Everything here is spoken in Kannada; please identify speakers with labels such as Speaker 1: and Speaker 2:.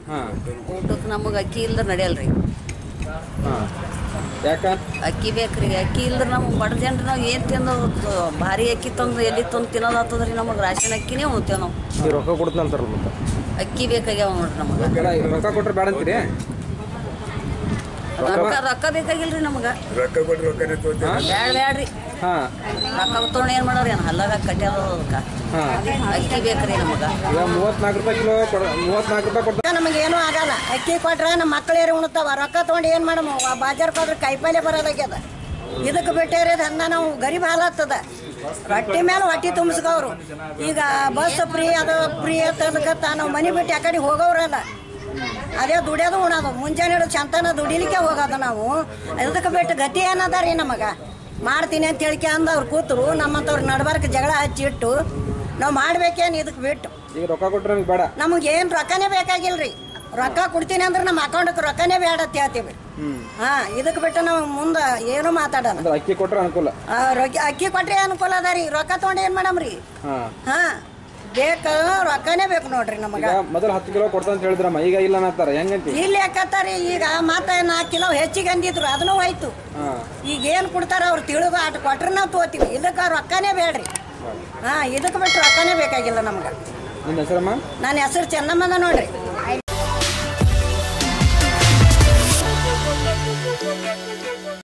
Speaker 1: ಹಾಂ
Speaker 2: ಊಟಕ್ಕೆ ನಮಗೆ ಅಕ್ಕಿ ಇಲ್ದ್ರೆ ನಡೆಯಲ್ರಿ
Speaker 1: ಹಾಂ ಯಾಕ
Speaker 2: ಅಕ್ಕಿ ಬೇಕ್ರಿ ಅಕ್ಕಿ ಇಲ್ದ್ರೆ ನಮ್ಗೆ ಬಡ ಜನರು ನಾವು ಏನು ತಿಂದು ಭಾರಿ ಅಕ್ಕಿ ತಂದು ಎಲ್ಲಿ ತಂದು ತಿನ್ನೋದಾಗ್ತದ ರೀ ನಮಗೆ ರಾಶನ್ ಅಕ್ಕಿನೇ ಉಣ್ತೇವೆ ನಾವು
Speaker 1: ಈ ರೊಕ್ಕ ಕೊಡ್ತಂತಾರಲ್ಲ ಮತ್ತೆ
Speaker 2: ಅಕ್ಕಿ ಬೇಕಾಗ್ಯಾವ ನೋಡ್ರಿ ನಮಗೆ
Speaker 1: ಎಲ್ಲ ಈ ರೊಕ್ಕ ಕೊಟ್ರೆ ಬೇಡ ಅಂತೀರಿ
Speaker 2: ರೊಕ್ಕ ರೊಕ್ಕ ಬೇಕಾಗಿಲ್ರಿ ನಮಗೆ
Speaker 3: ರೊಕ್ಕ ಕೊಟ್ಟು ರೊಕ್ಕನೇ ತೋತೀವಿ
Speaker 2: ಬ್ಯಾಡ ಬ್ಯಾಡ್ರಿ
Speaker 1: ಹಾಂ
Speaker 2: ರೊಕ್ಕ ತೊಗೊಂಡು ಏನು ಮಾಡೋರಿ ಏನು ಹಲ್ಲಾಗ ಕಟ್ಟ್ಯಾದ ಅದಕ್ಕೆ
Speaker 1: ಹಾಂ
Speaker 2: ಅಕ್ಕಿ ಬೇಕ್ರಿ ನಮಗೆ
Speaker 1: ಈಗ ಮೂವತ್ನಾಲ್ಕು ರೂಪಾಯಿ ಕಿಲೋ ಕೊಡ ಮೂವತ್ನಾಲ್ಕು ರೂಪಾಯಿ ಕೊಡ್ತಾರೆ
Speaker 4: ನಮಗೆ ಏನೂ ಆಗಲ್ಲ ಅಕ್ಕಿ ಕೊಟ್ರೆ ನಮ್ಮ ಮಕ್ಕಳೇರಿ ಉಣ್ತಾವ ರೊಕ್ಕ ತೊಗೊಂಡು ಏನು ಮಾಡಮ್ಮ ಬಾಜಾರ್ಗೆ ಹೋದ್ರೆ ಕಾಯಿಪಲ್ಲೆ ಬರೋದಾಗ್ಯದ ಇದಕ್ಕೆ ಬಿಟ್ಟೇರಿ ದಂದ ನಾವು ಗರೀಬ್ ಹಾಲತ್ತದ ರೊಟ್ಟಿ ಮೇಲೆ ಹೊಟ್ಟಿ ತುಂಬಿಸ್ಕವ್ರು ಈಗ ಬಸ್ ಫ್ರೀ ಅದು ಫ್ರೀ ಅಂತದಕ್ಕೆ ನಾವು ಮನೆ ಬಿಟ್ಟು ಆ ಕಡೆ ಹೋಗೋರಲ್ಲ ಅದೇ ದುಡಿಯೋದು ಉಣೋದು ಮುಂಜಾನೆ ಹಿಡಿದು ಚಂತನ ದುಡಿಲಿಕ್ಕೆ ಹೋಗೋದು ನಾವು ಇದಕ್ಕೆ ಬಿಟ್ಟು ಗತಿ ಏನದ ರೀ ನಮಗೆ ಮಾಡ್ತೀನಿ ಅಂತ ಹೇಳಿಕೆ ಅಂದ ಅವ್ರು ಕೂತರು ನಮ್ಮಂಥವ್ರು ನಡ್ಬಾರ್ಕ ಜಗಳ ಹಚ್ಚಿಟ್ಟು ನಾವು ಮಾಡ್ಬೇಕೇನು ಇದಕ್ಕೆ ಬಿಟ್ಟು
Speaker 1: ಈಗ ರೊಕ್ಕ ಕೊಟ್ರೆ ನಮಗೆ ಬೇಡ
Speaker 4: ನಮಗೆ ಏನು ರೊಕ್ಕನೇ ಬೇಕಾಗಿಲ್ರಿ ರೊಕ್ಕ ಕೊಡ್ತೀನಿ ಅಂದ್ರೆ ನಮ್ಮ ಅಕೌಂಟ್ಗೆ ರೊಕ್ಕನೇ ಬೇಡ ಅಂತ ಹೇಳ್ತೀವಿ ಹಾ ಇದಕ್ಕೆ ಬಿಟ್ಟು ನಾವು ಮುಂದೆ ಏನು ಮಾತಾಡೋಣ
Speaker 1: ಅಂದ್ರೆ ಅಕ್ಕಿ ಕೊಟ್ರೆ ಅನುಕೂಲ
Speaker 4: ಆ, ರೊಕ್ಕ ಅಕ್ಕಿ ಕೊಟ್ರೆ ಅನುಕೂಲ ಅದ ರೀ ರೊಕ್ಕ ತೊಗೊಂಡು ಏನು ಮಾಡಮ್ರಿ
Speaker 1: ಹಾಂ
Speaker 4: ಹಾ ಬೇಕು ರೊಕ್ಕನೇ ಬೇಕು ನೋಡ್ರಿ ನಮಗೆ
Speaker 1: ಈಗ ಮೊದಲು ಹತ್ತು ಕಿಲೋ ಕೊಡ್ತಾ ಅಂತ ಹೇಳಿದ್ರಮ್ಮ ಈಗ ಇಲ್ಲ ಅನ್ನತ್ತಾರ ಹೆಂಗಂತಿ
Speaker 4: ಇಲ್ಲಿ ಯಾಕತ್ತಾರಿ ಈಗ ಮತ್ತೆ ನಾಲ್ಕು ಕಿಲೋ ಹೆಚ್ಚಿಗೆ ಅಂದಿದ್ರು ಅದನ್ನೂ ಹೋಯ್ತು
Speaker 1: ಹಾಂ
Speaker 4: ಈಗ ಏನು ಕೊಡ್ತಾರ ಅವ್ರು ತಿಳಿದು ಆಟ ಕೊಟ್ರೆ ನಾವು ತಗೋತೀವಿ ಇದಕ್ಕೆ ರೊಕ್ಕನೇ ಬೇಡ್ರಿ ಹಾ ಇದಕ್ಕೆ ಬಿಟ್ಟು ರೊಕ್ಕನೇ ಬೇಕಾಗಿಲ್ಲ ನಮ್ಗೆ
Speaker 1: ನಿಮ್ಮ ಹೆಸರಮ್ಮ
Speaker 4: ನನ್ನ ಹೆಸರು ಚೆನ್ನಮ್ಮನ ನೋಡ್ರಿ